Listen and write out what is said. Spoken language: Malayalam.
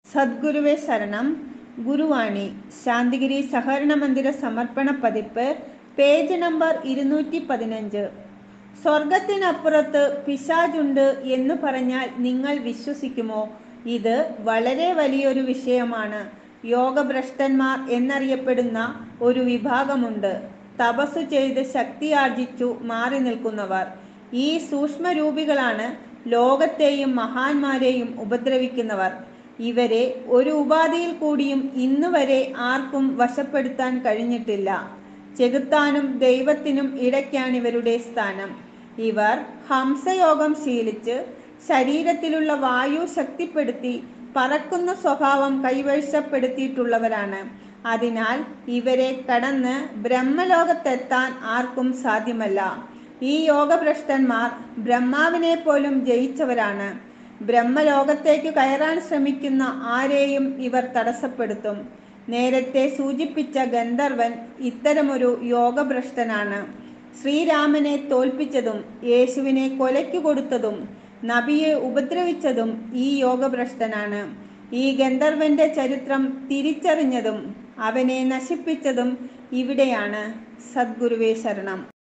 സദ്ഗുരുവേ ശരണം ഗുരുവാണി ശാന്തിഗിരി സഹകരണ മന്ദിര സമർപ്പണ പതിപ്പ് പേജ് നമ്പർ ഇരുന്നൂറ്റി പതിനഞ്ച് സ്വർഗത്തിനപ്പുറത്ത് പിശാചുണ്ട് എന്ന് പറഞ്ഞാൽ നിങ്ങൾ വിശ്വസിക്കുമോ ഇത് വളരെ വലിയൊരു വിഷയമാണ് യോഗഭ്രഷ്ടന്മാർ എന്നറിയപ്പെടുന്ന ഒരു വിഭാഗമുണ്ട് തപസ്സു ചെയ്ത് ശക്തിയാർജിച്ചു മാറി നിൽക്കുന്നവർ ഈ സൂക്ഷ്മരൂപികളാണ് ലോകത്തെയും മഹാന്മാരെയും ഉപദ്രവിക്കുന്നവർ ഇവരെ ഒരു ഉപാധിയിൽ കൂടിയും ഇന്നുവരെ ആർക്കും വശപ്പെടുത്താൻ കഴിഞ്ഞിട്ടില്ല ചെകുത്താനും ദൈവത്തിനും ഇടയ്ക്കാണ് ഇവരുടെ സ്ഥാനം ഇവർ ഹംസയോഗം ശീലിച്ച് ശരീരത്തിലുള്ള വായു ശക്തിപ്പെടുത്തി പറക്കുന്ന സ്വഭാവം കൈവശപ്പെടുത്തിയിട്ടുള്ളവരാണ് അതിനാൽ ഇവരെ കടന്ന് ബ്രഹ്മലോകത്തെത്താൻ ആർക്കും സാധ്യമല്ല ഈ യോഗഭ്രഷ്ടന്മാർ ബ്രഹ്മാവിനെ പോലും ജയിച്ചവരാണ് ബ്രഹ്മലോകത്തേക്ക് കയറാൻ ശ്രമിക്കുന്ന ആരെയും ഇവർ തടസ്സപ്പെടുത്തും നേരത്തെ സൂചിപ്പിച്ച ഗന്ധർവൻ ഇത്തരമൊരു യോഗഭ്രഷ്ടനാണ് ശ്രീരാമനെ തോൽപ്പിച്ചതും യേശുവിനെ കൊലയ്ക്കു കൊടുത്തതും നബിയെ ഉപദ്രവിച്ചതും ഈ യോഗഭ്രഷ്ടനാണ് ഈ ഗന്ധർവന്റെ ചരിത്രം തിരിച്ചറിഞ്ഞതും അവനെ നശിപ്പിച്ചതും ഇവിടെയാണ് സദ്ഗുരുവേ ശരണം